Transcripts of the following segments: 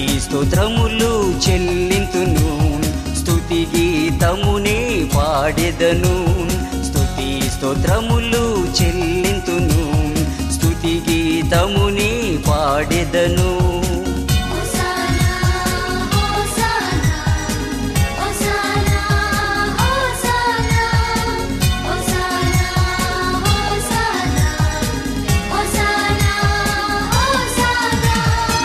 స్తోత్రములు చెల్లింతును స్తుతి గీతమునే పాడెదను స్తుతి స్తోత్రములు చెల్లింతును స్తుతి గీతమునే పాడెదను హోసానా హోసానా హోసానా హోసానా హోసానా హోసానా హోసానా హోసానా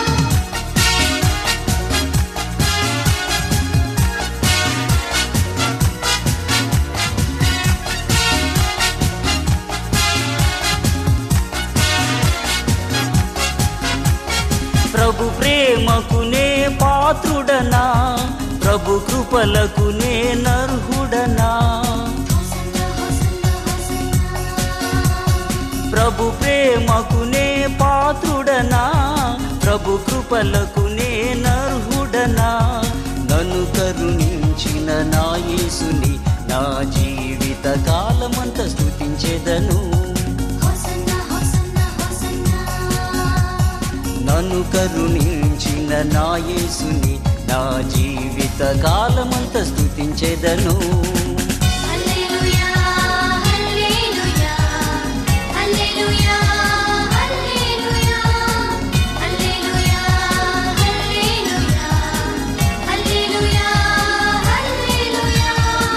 ప్రభు ప్రేమకునే పాత్రుడనా ప్రభు కృపలకునే నర్హుడనా ప్రభు ప్రేమకునే పాత్రుడనా ప్రభు కృపలకునే నర్హుడనా నన్ను కరుణించిన నా యేసుని నా జీవిత కాలమంత స్తుతించెదను నన్ను కరుణించిన నా యేసుని నా జీవిత కాలమంత స్తుతించెదను హల్లెలూయా హల్లెలూయా హల్లెలూయా హల్లెలూయా హల్లెలూయా హల్లెలూయా హల్లెలూయా హల్లెలూయా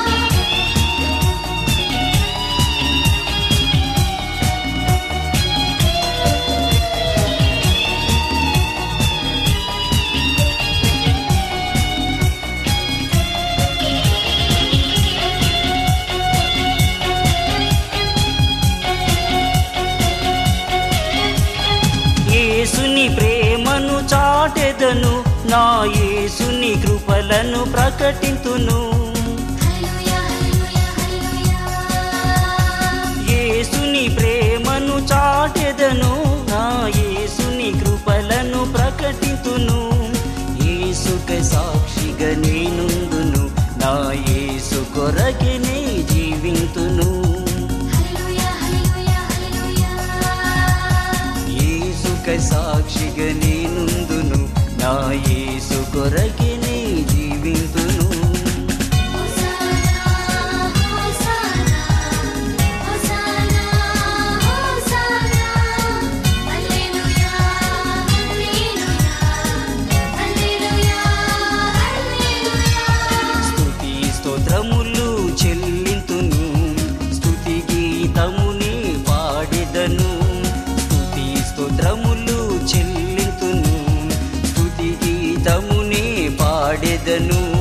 యేసుని ప్రేమను చాటెదను నా యేసుని కృపలను ప్రకటింతును హల్లెలూయా హల్లెలూయా హల్లెలూయా యేసుని ప్రేమను చాటెదను నా యేసుని కృపలను ప్రకటింతును యేసుక సాక్షిగా నేనుందును నా యేసు కొరకే నే జీవింతును హల్లెలూయా హల్లెలూయా హల్లెలూయా యేసుక సాక్షిగా నేనుందును నా యేసు కొరకే నే జీవింతును హోసానా హోసానా హోసానా హోసానా హల్లెలూయా హల్లెలూయా హల్లెలూయా హల్లెలూయా స్తుతి స్తోత్రములు చెల్లింతును స్తుతి గీతమునే పాడెదను స్తుతి స్తోత్రములు చెల్లింతును స్తుతి గీతమునే పాడెదను